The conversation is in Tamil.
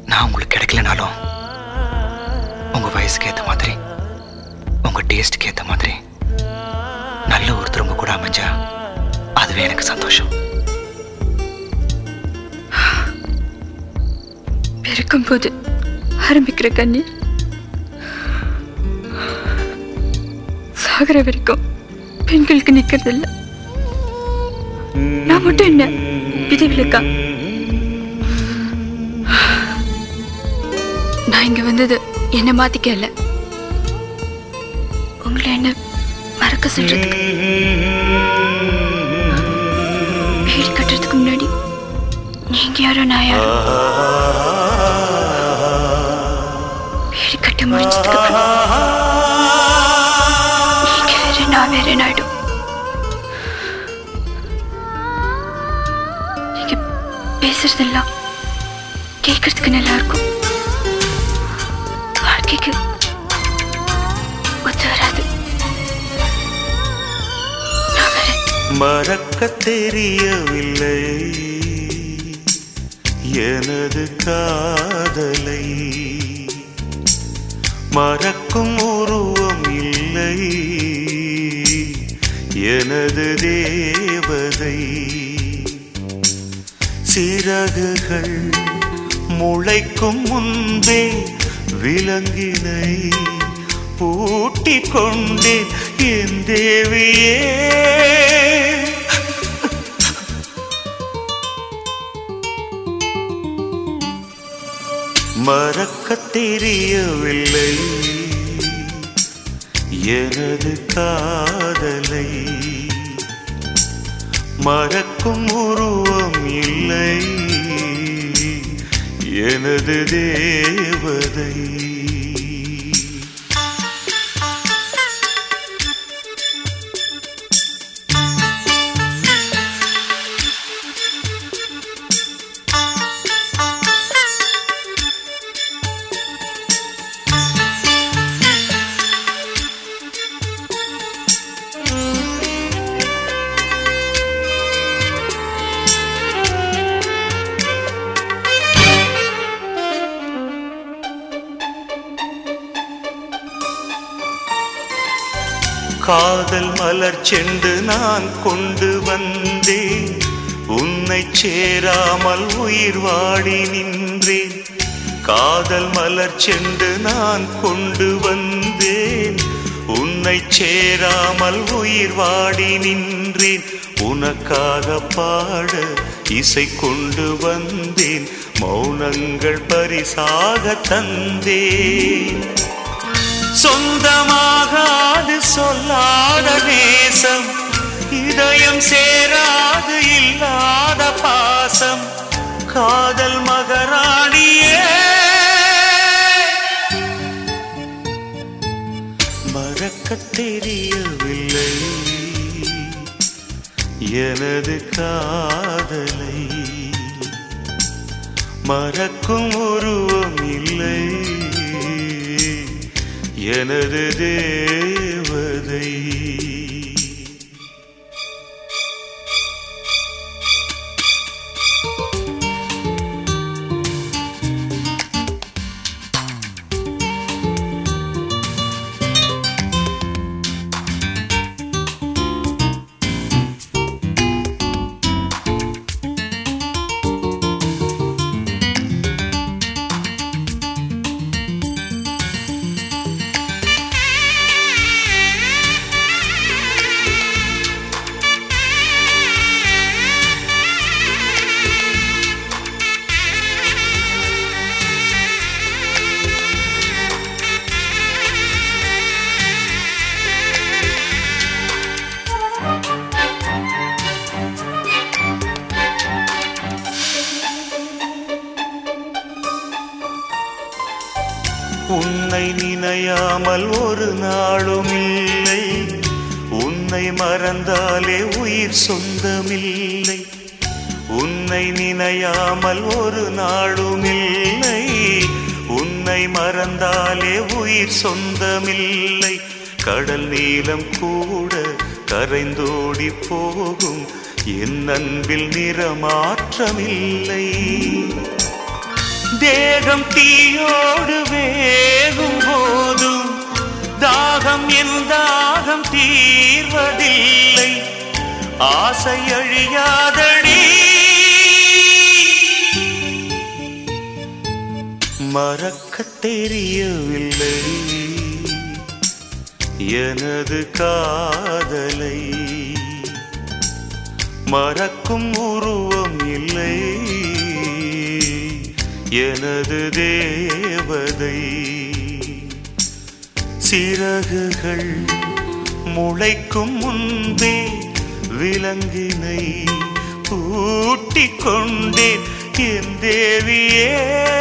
நான் உங்களுக்கு கிடைக்கலனாலும் உங்க வயசுக்கு ஏத்த மாதிரி உங்க டேஸ்ட்க்கு ஏத்த மாதிரி நல்ல ஒருத்தர் உங்க கூட அமைஞ்சா அதுவே எனக்கு சந்தோஷம் பிறக்கும்போது ஆரம்பிக்கிற கண்ணீர் சாகர வரைக்கும் பெண்களுக்கு நிக்கிறது இல்ல நான் மட்டும் என்ன விதிவிலக்கா நான் இங்க வந்தது என்ன மாத்திக்க இல்ல உங்களை என்ன மறக்க சொல்றதுக்கு வீடு கட்டுறதுக்கு முன்னாடி நீங்க யாரோ நான் யாரோ வீடு கட்ட முடிஞ்சதுக்கு அப்புறம் நீங்க வேற நான் வேற நாயிடும் நீங்க பேசுறதெல்லாம் கேட்கறதுக்கு நல்லா இருக்கும் வாழ்க்கைக்கு ஒத்து வராது நான் வரேன் மறக்க தெரியவில்லை எனது காதலை மறக்கும் உருவம் இல்லை எனது தேவதை சிறகுகள் முளைக்கும் முன்பே விலங்கினை பூட்டிக் கொண்டேன் என் தேவியே மறக்க தெரியவில்லை எனது காதலை மறக்கும் உருவம் இல்லை எனது தேவதை காதல் மலர் செண்டு நான் கொண்டு வந்தேன் உன்னை சேராமல் உயிர் வாடி நின்றேன் காதல் மலர் செண்டு நான் கொண்டு வந்தேன் உன்னை சேராமல் உயிர் வாடி நின்றேன் உனக்காக பாட இசை கொண்டு வந்தேன் மௌனங்கள் பரிசாக தந்தேன் சொந்தமாகாது சொல்லாத நேசம் இதயம் சேராது இல்லாத பாசம் காதல் மகராணியே மறக்கத் தெரியவில்லை எனது காதலை மறக்கும் உருவம் இல்லை எனது தேவதை உன்னை நினையாமல் ஒரு நாளும் இல்லை உன்னை மறந்தாலே உயிர் சொந்தமில்லை உன்னை நினையாமல் ஒரு நாளும் இல்லை உன்னை மறந்தாலே உயிர் சொந்தமில்லை கடல் நீளம் கூட கரைந்தோடி போகும் என் அன்பில் நிறமாற்றமில்லை தேகம் தீயோடு வேகும் போதும் தாகம் என் தாகம் தீர்வதில்லை ஆசை அழியாதடி மறக்கத் தெரியவில்லை எனது காதலை மறக்கும் உருவம் இல்லை எனது தேவதை சிறகுகள் முளைக்கும் முன்பே விலங்கினை பூட்டிக் கொண்டேன் என் தேவியே